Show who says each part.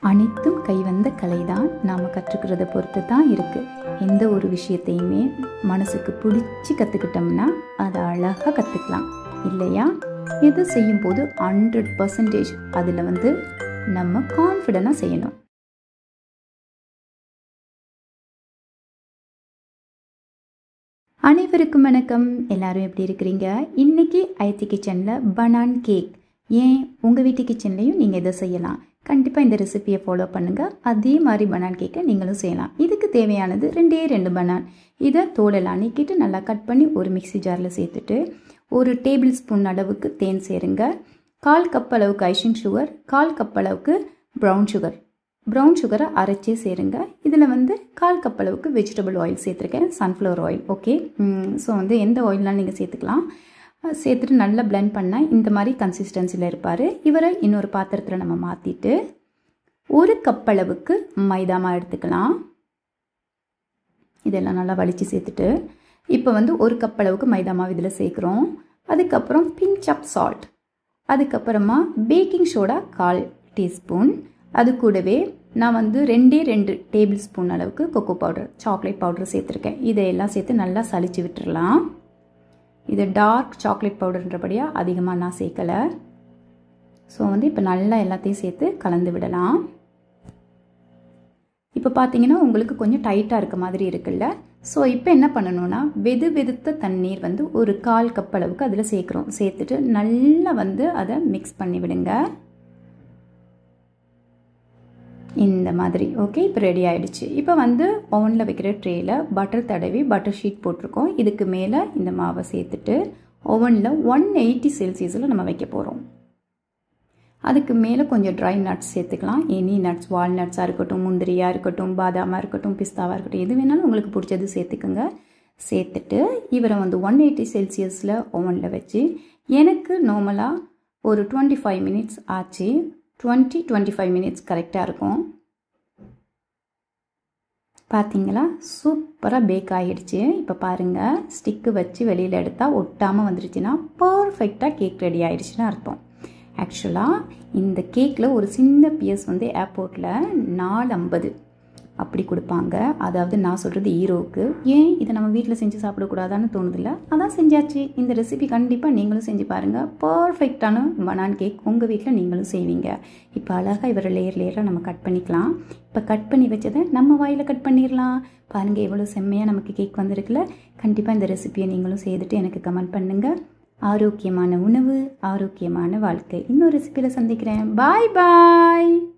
Speaker 1: அனைத்தும் கைவந்த கலைதான் நாம் கற்றுக்கிறத பொறுத்து தான் இருக்குது எந்த ஒரு விஷயத்தையுமே மனசுக்கு பிடிச்சி கற்றுக்கிட்டோம்னா அதை அழகாக கற்றுக்கலாம் இல்லையா எது செய்யும் போது ஹண்ட்ரட் பர்சன்டேஜ் அதில் வந்து நம்ம கான்ஃபிடென்ட்டாக செய்யணும் அனைவருக்கும் வணக்கம் எல்லாரும் எப்படி இருக்கிறீங்க இன்னைக்கு ஐடி கிச்சனில் பனான் கேக் ஏன் உங்கள் வீட்டு கிச்சன்லேயும் நீங்கள் இதை செய்யலாம் கண்டிப்பாக இந்த ரெசிபியை ஃபாலோ பண்ணுங்கள் அதே மாதிரி பனான் கேக்கை நீங்களும் செய்யலாம் இதுக்கு தேவையானது ரெண்டே ரெண்டு பனான் இதை தோலெல்லாம் நீக்கிட்டு நல்லா கட் பண்ணி ஒரு மிக்சி ஜாரில் சேர்த்துட்டு ஒரு டேபிள் ஸ்பூன் அளவுக்கு தேன் சேருங்க கால் கப் அளவுக்கு ஐஷிங் சுகர் கால் கப் அளவுக்கு ப்ரௌன் சுகர் ப்ரௌன் சுகரை அரைச்சே சேருங்க இதில் வந்து கால் கப் அளவுக்கு வெஜிடபிள் ஆயில் சேர்த்துருக்கேன் சன்ஃப்ளவர் ஆயில் ஓகே ஸோ வந்து எந்த ஆயில்னாலும் நீங்கள் சேர்த்துக்கலாம் சேர்த்துட்டு நல்லா பிளெண்ட் பண்ணால் இந்த மாதிரி கன்சிஸ்டன்சியில் இருப்பார் இவரை இன்னொரு பாத்திரத்தில் நம்ம மாற்றிட்டு ஒரு கப் அளவுக்கு மைதாமா எடுத்துக்கலாம் இதெல்லாம் நல்லா வலித்து சேர்த்துட்டு இப்போ வந்து ஒரு கப் அளவுக்கு மைதா மாவு இதில் சேர்க்குறோம் அதுக்கப்புறம் பிஞ்ச் அப் சால்ட் அதுக்கப்புறமா பேக்கிங் சோடா கால் டீஸ்பூன் அது கூடவே நான் வந்து ரெண்டே ரெண்டு டேபிள் ஸ்பூன் அளவுக்கு கொக்கோ பவுடர் சாக்லேட் பவுடர் சேர்த்துருக்கேன் இதையெல்லாம் சேர்த்து நல்லா சளிச்சு விட்டுறலாம் இது டார்க் சாக்லேட் பவுடர்ன்றபடியாக அதிகமாக நான் சேர்க்கலை ஸோ வந்து இப்போ நல்லா எல்லாத்தையும் சேர்த்து கலந்து விடலாம் இப்போ பார்த்தீங்கன்னா உங்களுக்கு கொஞ்சம் டைட்டாக இருக்க மாதிரி இருக்குல்ல ஸோ இப்போ என்ன பண்ணணும்னா வெது வெதுத்த தண்ணீர் வந்து ஒரு கால் கப் அளவுக்கு அதில் சேர்க்குறோம் சேர்த்துட்டு நல்லா வந்து அதை மிக்ஸ் பண்ணி விடுங்க இந்த மாதிரி ஓகே இப்போ ரெடி ஆகிடுச்சு இப்போ வந்து ஓவனில் வைக்கிற ட்ரேயில் பட்டர் தடவி பட்டர் ஷீட் போட்டிருக்கோம் இதுக்கு மேலே இந்த மாவை சேர்த்துட்டு ஓவனில் ஒன் எயிட்டி செல்சியஸில் நம்ம வைக்க போகிறோம் அதுக்கு மேலே கொஞ்சம் ட்ரை நட்ஸ் சேர்த்துக்கலாம் எனி நட்ஸ் வால்நட்ஸாக இருக்கட்டும் முந்திரியாக இருக்கட்டும் பாதாமாக இருக்கட்டும் பிஸ்தாவாக இருக்கட்டும் எது வேணாலும் உங்களுக்கு பிடிச்சது சேர்த்துக்குங்க சேர்த்துட்டு இவரை வந்து ஒன் எயிட்டி செல்சியஸில் ஓவனில் வச்சு எனக்கு நார்மலாக ஒரு டுவெண்ட்டி ஃபைவ் மினிட்ஸ் ஆச்சு டுவெண்ட்டி டுவெண்ட்டி ஃபைவ் மினிட்ஸ் கரெக்டாக இருக்கும் பார்த்தீங்களா சூப்பராக பேக் ஆகிடுச்சு இப்போ பாருங்கள் ஸ்டிக்கு வச்சு வெளியில் எடுத்தால் ஒட்டாமல் வந்துருச்சுன்னா பர்ஃபெக்டாக கேக் ரெடி ஆகிடுச்சுன்னு அர்த்தம் ஆக்சுவலாக இந்த கேக்கில் ஒரு சின்ன பீஸ் வந்து ஏர்போர்ட்டில் நாலு ஐம்பது அப்படி கொடுப்பாங்க அதாவது நான் சொல்கிறது ஈரோவுக்கு ஏன் இதை நம்ம வீட்டில் செஞ்சு சாப்பிடக்கூடாதான்னு தோணுதில்ல அதான் செஞ்சாச்சு இந்த ரெசிபி கண்டிப்பாக நீங்களும் செஞ்சு பாருங்கள் பர்ஃபெக்டான பனான் கேக் உங்கள் வீட்டில் நீங்களும் செய்வீங்க இப்போ அழகாக இவரை லேயர் லேயராக நம்ம கட் பண்ணிக்கலாம் இப்போ கட் பண்ணி வச்சதை நம்ம வாயில் கட் பண்ணிடலாம் பாருங்கள் எவ்வளோ செம்மையாக நமக்கு கேக் வந்திருக்குல்ல கண்டிப்பாக இந்த ரெசிபியை நீங்களும் செய்துட்டு எனக்கு கமெண்ட் பண்ணுங்கள் ஆரோக்கியமான உணவு ஆரோக்கியமான வாழ்க்கை இன்னொரு ரெசிபியில் சந்திக்கிறேன் பாய் பாய்